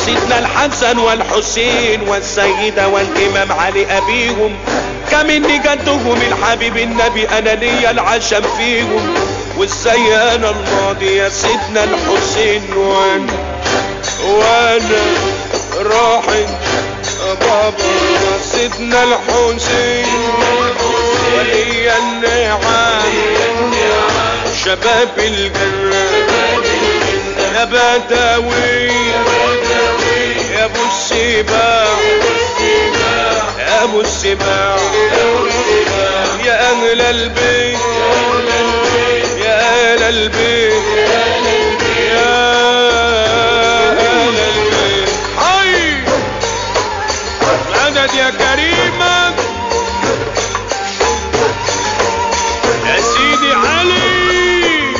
سيدنا الحسن والحسين والسيدة والإمام علي أبيهم كمني جدهم الحبيب النبي أنا ليا العشم فيهم والسيانة الماضي يا سيدنا الحسين وانا وانا راحت بابا سيدنا الحسين ولي النعم شباب الجنة يا بدوي يا ابو السباع يا ابو السباع يا اهل البيت يا اهل البيت يا اهل البيت حي مدد يا كريمه يا سيدي علي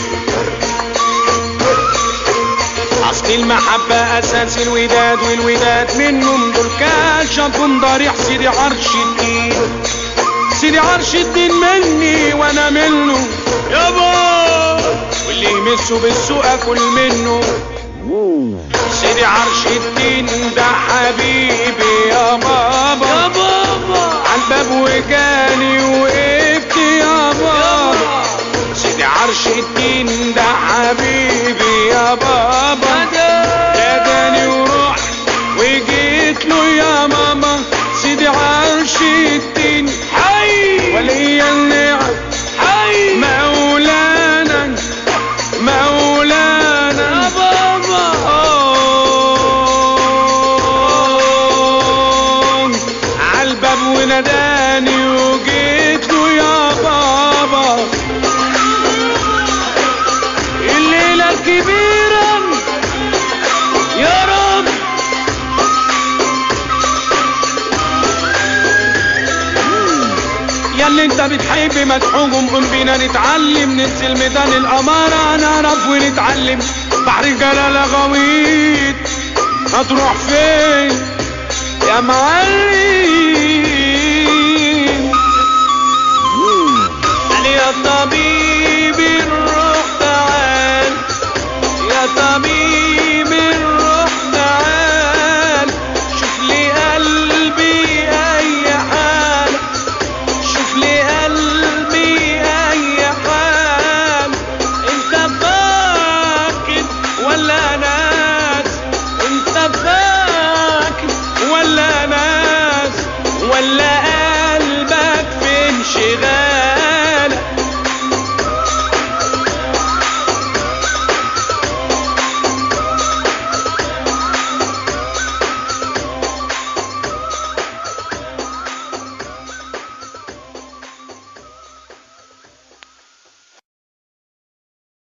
اصل المحبة اساس الوداد والوداد منهم دول كاشفهم ضريح سيدي عرش الدين سيدي عرش الدين مني وانا منه يابا واللي يمسه بالسوق اكل منه سيدي عرش الدين ده حبيبي يا بابا يا بابا عالباب وجاني وقفت يا بابا سيدي عرش الدين ده حبيبي يا بابا ناداني ورحت وجيت له يا ماما سيدي عرش الدين حي ولي النعم حي مولانا مولانا يا بابا عالباب وناداني وجيت له يا بابا الليلة الكبيرة يا رب يا اللي انت بتحب مدحوهم قوم بينا نتعلم ننزل ميدان الأمارة نعرف ونتعلم بحر الجلالة غويط هتروح فين يا معلم قال يا طبيب